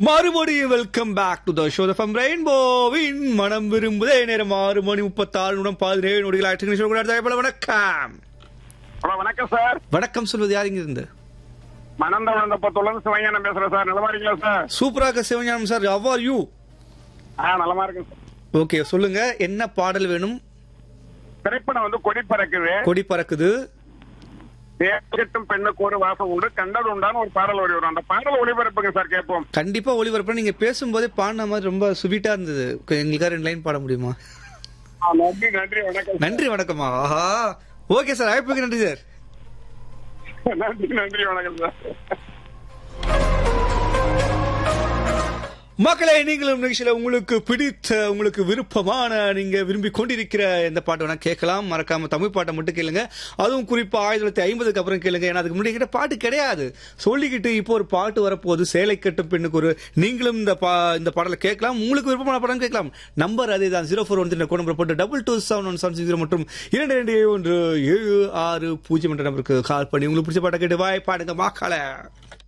மறுபடியும் welcome back to the show from ரெயின்போவின் மனம் விரும்புதே நேரம் ஆறு மணி முப்பத்தாறு நிமிடம் பதினேழு நொடிகள் ஆயிரத்தி நிமிஷம் வணக்கம் ஹலோ வணக்கம் சார் வணக்கம் சொல்வது யார் இங்க இருந்து மணந்த வளர்ந்தப்பத்துலேருந்து சிவஞானம் பேசுறேன் சார் நலமா இருக்கீங்களா சார் சூப்பராக Sivagnanam sir how are you ஆ நலமா இருக்கேன் சார் ஓகே சொல்லுங்க என்ன பாடல் வேணும் திரைப்படம் வந்து கொடி பறக்குது கொடி பறக்குது தேக்கட்டும் பெண்ணுக்கு ஒரு வாசம் உண்டு கண்டது உண்டான்னு ஒரு பாடல் வரி வரும் அந்த பாடல் ஒளிபரப்புங்க சார் கேட்போம் கண்டிப்பா ஒளிபரப்பு நீங்க பேசும்போதே பாடின மாதிரி ரொம்ப ஸ்வீட்டா இருந்தது எங்களுக்காக ரெண்டு லைன் பாட முடியுமா ஆ, நன்றி நன்றி வணக்கம் சார். நன்றி வணக்கம்மா ஆஹா ஓகே சார் அழைப்புக்கு நன்றி சார் நன்றி நன்றி வணக்கம் சார் மக்களே நீங்களும் நிகழ்ச்சியில உங்களுக்கு பிடித்த உங்களுக்கு விருப்பமான நீங்க விரும்பி கொண்டிருக்கிற எந்த பாட்டு வேணா கேட்கலாம் மறக்காம தமிழ் பாட்டை மட்டும் கேளுங்க அதுவும் குறிப்பா ஆயிரத்தி தொள்ளாயிரத்தி ஐம்பதுக்கு அப்புறம் கேளுங்க ஏன்னா அதுக்கு முன்னாடி கிட்ட பாட்டு கிடையாது சொல்லிக்கிட்டு இப்போ ஒரு பாட்டு வரப்போகுது சேலை கட்டும் பெண்ணுக்கு ஒரு நீங்களும் இந்த பா இந்த பாடலை கேட்கலாம் உங்களுக்கு விருப்பமான படம் கேட்கலாம் நம்பர் அதே தான் zero four one three number போட்டு double two seven one seven zero மற்றும் இரண்டு ரெண்டு ஏழு ஒன்று ஏழு ஆறு பூஜ்ஜியம் என்ற நம்பருக்கு கால் பண்ணி உங்களுக்கு பிடிச்ச பாட்டை கேட்டு வாய் பாடுங்க மாக்கால